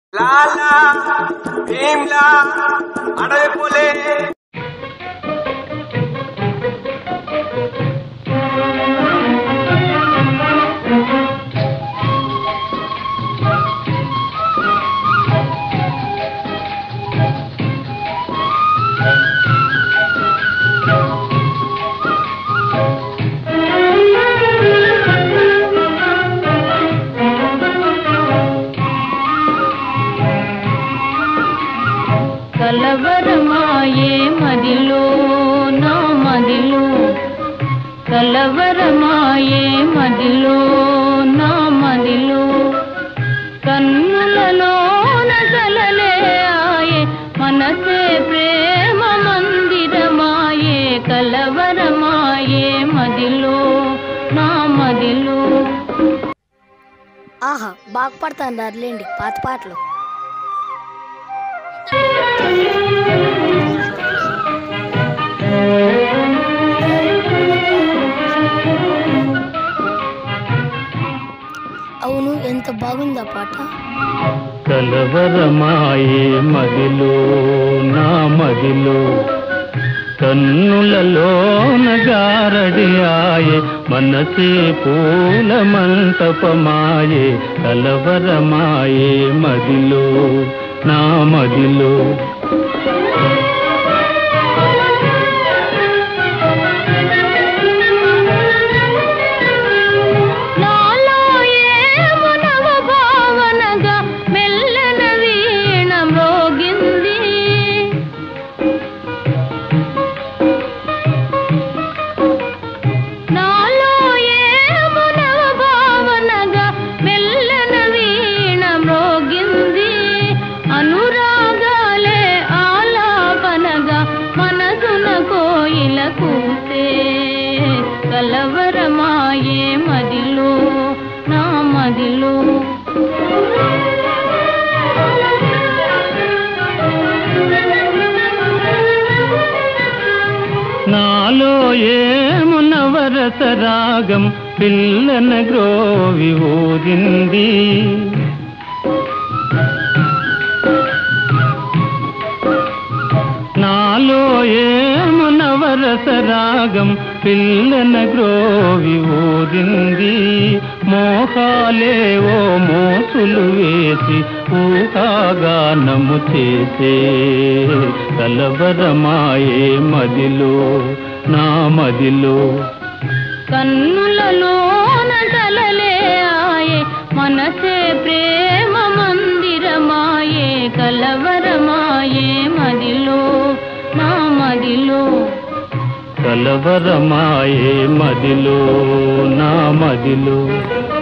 లాలా భీమ్లా అడవి పులే కలవరమాయే మదిలో నా మదిలో కలవరమాయే మదిలో నా మదిలో కన్నులలో నగలలే ఆయే మనసే ప్రేమ మందిరమాయే కలవరమాయే మదిలో నా మదిలో ఆహా బాగా పడతాను లేండి పాత పాటలు అవును ఎంత బాగుందా పాట కలవరమాయే మదిలో నా మదిలో కన్నులలోన గారడియాయే మనసే పూల మంటపమాయే కలవరమాయే మదిలో నా మదిలో నాలో ఏమో నవ భావనగా మెల్లన వీణ మ్రోగింది నాలో ఏమో నవ భావనగా మెల్లన వీణ మ్రోగింది అనురాగాలే ఆలాపనగా మనసున కోయిల కూసే కలవరమాయే మదిలో నా మదిలో నాలో ఏమునవరస రాగం పిల్లన గ్రోవి ఊరింది నాలో ఏమునవరస రాగం పిల్లన గ్రోవి ఊరింది మోహాలేవో మోసులు వేసి ఊహాగానము చేసే కలవరమాయే మదిలో నా మదిలో కన్నులలోన కలలే ఆయే మనసే ప్రేమ మందిరమాయే కలవరమాయే మదిలో నా మదిలో కలవరమాయే మదిలో నా మదిలో